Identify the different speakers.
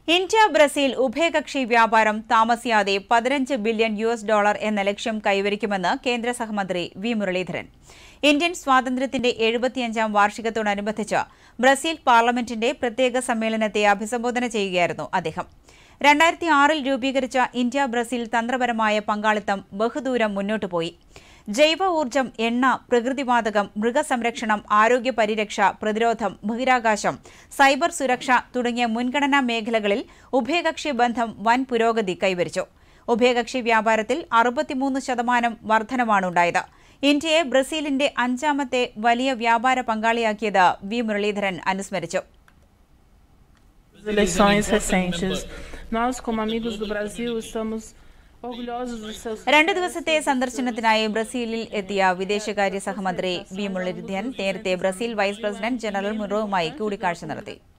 Speaker 1: India Brazil ഉഭയകക്ഷി വ്യാപാരം താമസിയാതെ പതിനഞ്ച് ബില്യൺ യു എസ് ഡോളർ എന്ന ലക്ഷ്യം കൈവരിക്കുമെന്ന് കേന്ദ്ര സഹമന്ത്രി വി മുരളീധരൻ ഇന്ത്യൻ സ്വാതന്ത്ര്യത്തിന്റെ എഴുപത്തിയഞ്ചാം വാർഷികത്തോടനുബന്ധിച്ച് ബ്രസീൽ പാർലമെന്റിന്റെ പ്രത്യേക സമ്മേളനത്തെ അഭിസംബോധന ചെയ്യുകയായിരുന്നു അദ്ദേഹം രണ്ടായിരത്തി ആറിൽ രൂപീകരിച്ച ഇന്ത്യ ബ്രസീൽ തന്ത്രപരമായ പങ്കാളിത്തം ബഹുദൂരം മുന്നോട്ടു പോയി ജൈവ ഊർജ്ജം എണ്ണ പ്രകൃതിവാതകം മൃഗസംരക്ഷണം ആരോഗ്യ പരിരക്ഷ പ്രതിരോധം ബഹിരാകാശം സൈബർ സുരക്ഷ തുടങ്ങിയ മുൻഗണനാ മേഖലകളിൽ ഉഭയകക്ഷി ബന്ധം വൻ പുരോഗതി കൈവരിച്ചു ഉഭയകക്ഷി വ്യാപാരത്തിൽ അറുപത്തിമൂന്ന് ശതമാനം വർധനമാണുണ്ടായത് ഇന്ത്യയെ ബ്രസീലിന്റെ അഞ്ചാമത്തെ വലിയ വ്യാപാര പങ്കാളിയാക്കിയത് വി മുരളീധരൻ അനുസ്മരിച്ചു
Speaker 2: as eleições recentes. Nós, como amigos do Brasil, estamos orgulhosos dos seus
Speaker 1: രണ്ട് ദിവസത്തെ സന്ദർശനത്തിനായി ബ്രസീലിൽ എത്തിയ വിദേശകാര്യ സഹമന്ത്രി വി മുരളീധരൻ നേരത്തെ ബ്രസീൽ വൈസ് പ്രസിഡന്റ് ജനറൽ മുറോവുമായി കൂടിക്കാഴ്ച നടത്തി